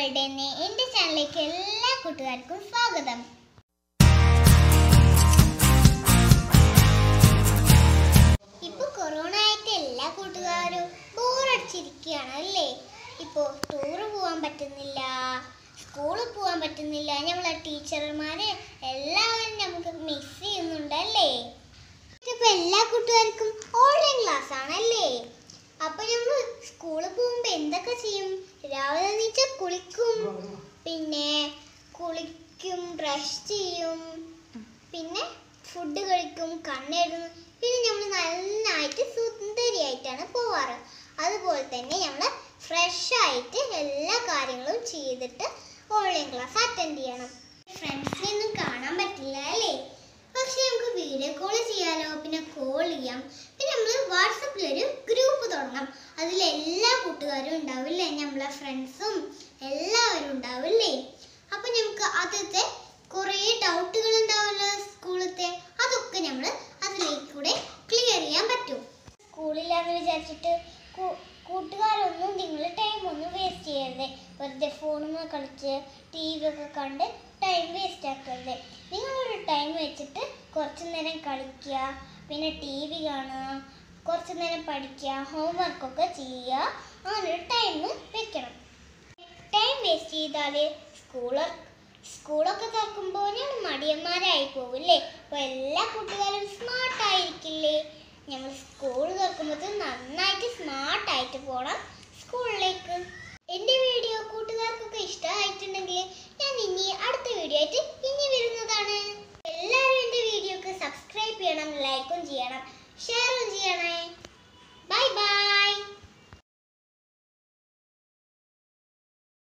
world എന്ന എൻ്റെ ചാനലിലേക്ക് എല്ലാ കൂട്ടുകാർക്കും സ്വാഗതം ഇപ്പൊ കൊറോണ ആയിട്ട് എല്ലാ കൂട്ടുകാരും ബോറടിച്ചിരിക്കുകയാണ് അല്ലേ ഇപ്പോ ടൂറ് പോകാൻ പറ്റുന്നില്ല സ്കൂളിൽ പോകാൻ പറ്റുന്നില്ല നമ്മളെ ടീച്ചർമാരെ എല്ലാവരും നമുക്ക് മിസ് ചെയ്യുന്നുണ്ടല്ലേ ഇപ്പൊ എല്ലാ കൂട്ടുകാർക്കും ഓൺലൈൻ ക്ലാസ് ആണല്ലേ അപ്പൊ നമ്മൾ സ്കൂളിൽ പോകുമ്പോ എന്തൊക്കെ ചെയ്യും രാവിലെ എണീച്ച കുളിക്കും പിന്നെ കുളിക്കും ബ്രഷ് ചെയ്യും പിന്നെ ഫുഡ് കഴിക്കും കണ്ണെഴുതും പിന്നെ നമ്മൾ നന്നായിട്ട് സുന്ദരിയായിട്ടാണ് പോവാറ് അതുപോലെ തന്നെ നമ്മൾ ഫ്രഷ് ആയിട്ട് എല്ലാ കാര്യങ്ങളും ചെയ്തിട്ട് ഓൺലൈൻ ക്ലാസ് അറ്റൻഡ് ചെയ്യണം ഫ്രണ്ട്സിനെ ഒന്നും കാണാൻ പറ്റില്ല അല്ലേ പക്ഷെ നമുക്ക് വീഡിയോ കോൾ ചെയ്യാലോ പിന്നെ കോൾ ചെയ്യാം പിന്നെ നമ്മൾ വാട്സപ്പിൽ ഒരു ഗ്രൂപ്പ് തുടങ്ങാം അതിൽ എല്ലാ കൂട്ടുകാരും ഉണ്ടാവില്ലേ നമ്മളെ ഫ്രണ്ട്സും എല്ലാവരും ഉണ്ടാവില്ലേ അപ്പൊ നമുക്ക് ആദ്യത്തെ കുറേ ഡൗട്ടുകൾ ഉണ്ടാവുമല്ലോ സ്കൂളത്തെ അതൊക്കെ നമ്മൾ അതിലേക്ക് കൂടെ ക്ലിയർ ചെയ്യാൻ പറ്റും സ്കൂളിലാന്ന് വിചാരിച്ചിട്ട് കൂ- കൂട്ടുകാരൊന്നും നിങ്ങൾ ടൈം ഒന്നും വേസ്റ്റ് ചെയ്യരുത് വെറുതെ ഫോണിൽ കളിച്ച് ടി വി ഒക്കെ കണ്ട് ടൈം വേസ്റ്റ് ആക്കരുത് നിങ്ങളൊരു ടൈം വെച്ചിട്ട് കുറച്ച് നേരം കളിക്കുക പിന്നെ ടി വി കാണുക കുറച്ച് നേരം പഠിക്കുക ഹോംവർക്കൊക്കെ ചെയ്യുക അങ്ങനെ ഒരു ടൈം വെക്കണം ടൈം വേസ്റ്റ് ചെയ്താൽ സ്കൂള് സ്കൂളൊക്കെ തുറക്കുമ്പോൾ ഞങ്ങൾ മടിയന്മാരായി പോവില്ലേ അപ്പോൾ എല്ലാ കൂട്ടുകാരും സ്മാർട്ട് ആയിരിക്കില്ലേ ഞങ്ങൾ സ്കൂൾ തുറക്കുമ്പോൾ നന്നായിട്ട് സ്മാർട്ട് ആയിട്ട് പോകണം സ്കൂളിലേക്ക് എൻ്റെ വീഡിയോ കൂട്ടുകാർക്കൊക്കെ ഇഷ്ടമായിട്ടുണ്ടെങ്കിൽ ഞാൻ ഇനി അടുത്ത വീഡിയോ ആയിട്ട് ഇനി വരുന്നതാണ് എല്ലാവരും എൻ്റെ വീഡിയോക്ക് സബ്സ്ക്രൈബ് ചെയ്യണം ലൈക്കും ചെയ്യണം ഷെയർ